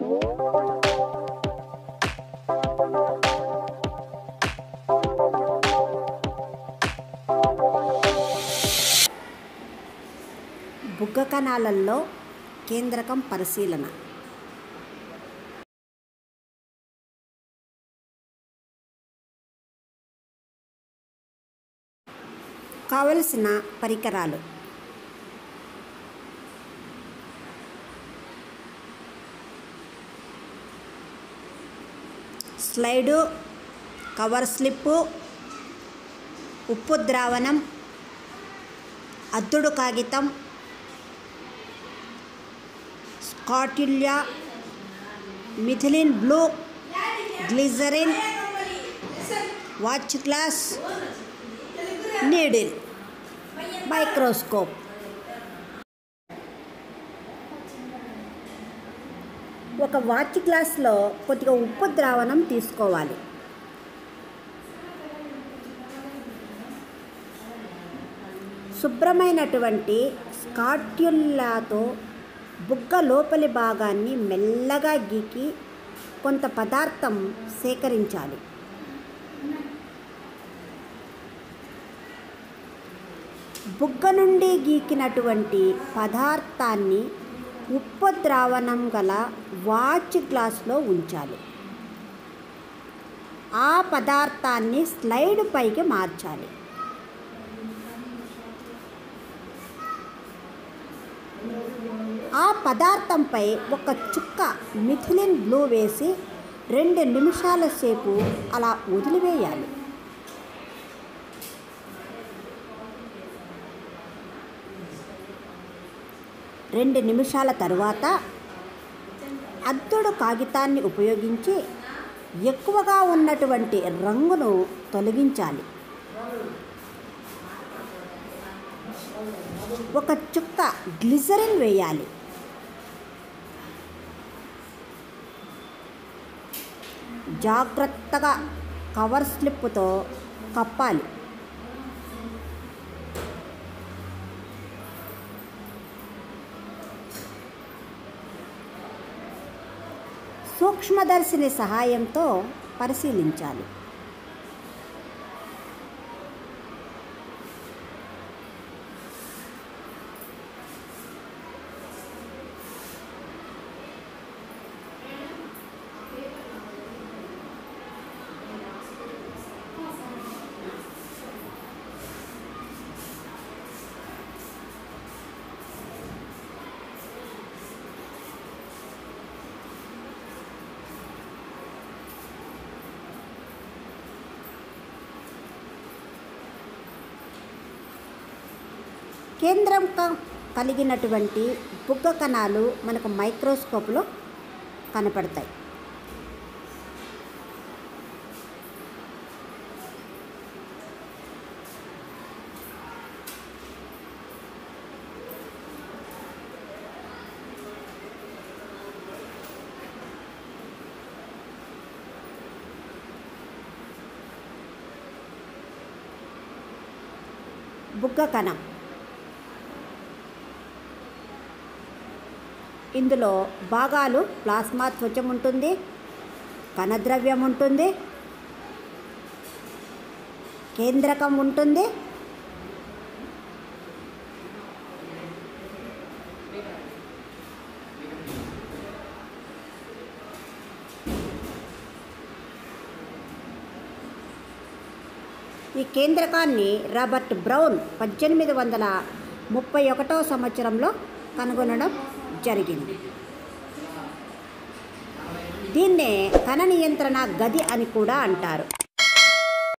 బుగ్గ కణాలలో కేంద్రకం పరిశీలన కావలసిన పరికరాలు స్లైడు కవర్ స్లిప్పు ఉప్పు ద్రావణం అద్దుడు కాగితం స్కాటిల్యా methylene blue glycerin watch glass needle microscope ఒక వాచ్ గ్లాస్లో కొద్దిగా ఉప్పు ద్రావణం తీసుకోవాలి శుభ్రమైనటువంటి స్కాట్యుల్లాతో బుగ్గ లోపలి భాగాన్ని మెల్లగా గీకి కొంత పదార్థం సేకరించాలి బుగ్గ నుండి గీకినటువంటి పదార్థాన్ని ఉప్పు ద్రావణం గల వాచ్ గ్లాస్లో ఉంచాలి ఆ పదార్థాన్ని స్లైడ్ పైకి మార్చాలి ఆ పదార్థంపై ఒక చుక్క మిథిలిన్ బ్లూ వేసి రెండు నిమిషాల సేపు అలా వదిలివేయాలి రెండు నిమిషాల తరువాత అద్దుడు కాగితాన్ని ఉపయోగించి ఎక్కువగా ఉన్నటువంటి రంగును తొలగించాలి ఒక చుక్క గ్లిజరిన్ వేయాలి జాగ్రత్తగా కవర్ స్లిప్తో కప్పాలి సూక్ష్మదర్శిని సహాయంతో పరిశీలించాలి కేంద్రం క- కలిగినటువంటి బుగ్గ కణాలు మనకు మైక్రోస్కోప్లో కనపడతాయి బుగ్గ కణం ఇందులో భాగాలు ప్లాస్మా త్వచం ఉంటుంది కణద్రవ్యం ఉంటుంది కేంద్రకం ఉంటుంది ఈ కేంద్రకాన్ని రాబర్ట్ బ్రౌన్ పద్దెనిమిది వందల ముప్పై ఒకటో సంవత్సరంలో కనుగొనడం జరిగింది దీన్నే కణ నియంత్రణ గది అని కూడా అంటారు